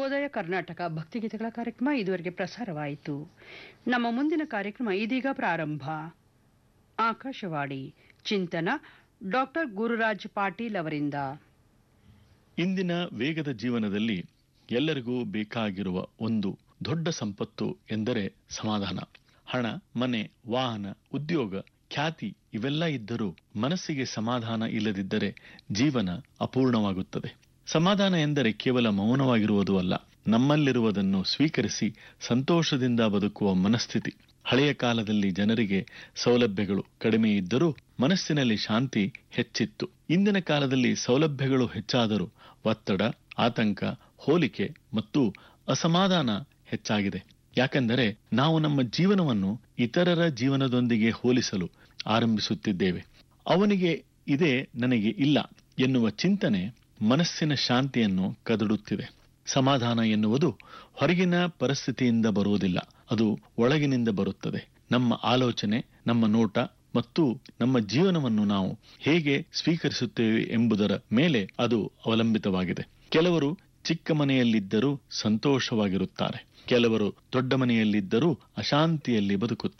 ಶುಭೋದಯ ಕರ್ನಾಟಕ ಭಕ್ತಿಗೀತೆಗಳ ಕಾರ್ಯಕ್ರಮ ಇದುವರೆಗೆ ಪ್ರಸಾರವಾಯಿತು ನಮ್ಮ ಮುಂದಿನ ಕಾರ್ಯಕ್ರಮ ಇದೀಗ ಪ್ರಾರಂಭ ಆಕಾಶವಾಣಿ ಚಿಂತನ ಡಾಕ್ಟರ್ ಗುರುರಾಜ್ ಪಾಟೀಲ್ ಅವರಿಂದ ಇಂದಿನ ವೇಗದ ಜೀವನದಲ್ಲಿ ಎಲ್ಲರಿಗೂ ಬೇಕಾಗಿರುವ ಒಂದು ದೊಡ್ಡ ಸಂಪತ್ತು ಎಂದರೆ ಸಮಾಧಾನ ಹಣ ಮನೆ ವಾಹನ ಉದ್ಯೋಗ ಖ್ಯಾತಿ ಇವೆಲ್ಲ ಇದ್ದರೂ ಮನಸ್ಸಿಗೆ ಸಮಾಧಾನ ಇಲ್ಲದಿದ್ದರೆ ಜೀವನ ಅಪೂರ್ಣವಾಗುತ್ತದೆ ಸಮಾಧಾನ ಎಂದರೆ ಕೇವಲ ಮೌನವಾಗಿರುವುದು ಅಲ್ಲ ನಮ್ಮಲ್ಲಿರುವುದನ್ನು ಸ್ವೀಕರಿಸಿ ಸಂತೋಷದಿಂದ ಬದುಕುವ ಮನಸ್ಥಿತಿ ಹಳೆಯ ಕಾಲದಲ್ಲಿ ಜನರಿಗೆ ಸೌಲಭ್ಯಗಳು ಕಡಿಮೆ ಇದ್ದರೂ ಮನಸ್ಸಿನಲ್ಲಿ ಶಾಂತಿ ಹೆಚ್ಚಿತ್ತು ಇಂದಿನ ಕಾಲದಲ್ಲಿ ಸೌಲಭ್ಯಗಳು ಹೆಚ್ಚಾದರೂ ಒತ್ತಡ ಆತಂಕ ಹೋಲಿಕೆ ಮತ್ತು ಅಸಮಾಧಾನ ಹೆಚ್ಚಾಗಿದೆ ಯಾಕೆಂದರೆ ನಾವು ನಮ್ಮ ಜೀವನವನ್ನು ಇತರರ ಜೀವನದೊಂದಿಗೆ ಹೋಲಿಸಲು ಆರಂಭಿಸುತ್ತಿದ್ದೇವೆ ಅವನಿಗೆ ಇದೇ ನನಗೆ ಇಲ್ಲ ಎನ್ನುವ ಚಿಂತನೆ ಮನಸ್ಸಿನ ಶಾಂತಿಯನ್ನು ಕದಡುತ್ತಿದೆ ಸಮಾಧಾನ ಎನ್ನುವುದು ಹೊರಗಿನ ಪರಿಸ್ಥಿತಿಯಿಂದ ಬರುವುದಿಲ್ಲ ಅದು ಒಳಗಿನಿಂದ ಬರುತ್ತದೆ ನಮ್ಮ ಆಲೋಚನೆ ನಮ್ಮ ನೋಟ ಮತ್ತು ನಮ್ಮ ಜೀವನವನ್ನು ನಾವು ಹೇಗೆ ಸ್ವೀಕರಿಸುತ್ತೇವೆ ಎಂಬುದರ ಮೇಲೆ ಅದು ಅವಲಂಬಿತವಾಗಿದೆ ಕೆಲವರು ಚಿಕ್ಕ ಮನೆಯಲ್ಲಿದ್ದರೂ ಸಂತೋಷವಾಗಿರುತ್ತಾರೆ ಕೆಲವರು ದೊಡ್ಡ ಮನೆಯಲ್ಲಿದ್ದರೂ ಅಶಾಂತಿಯಲ್ಲಿ ಬದುಕುತ್ತಾರೆ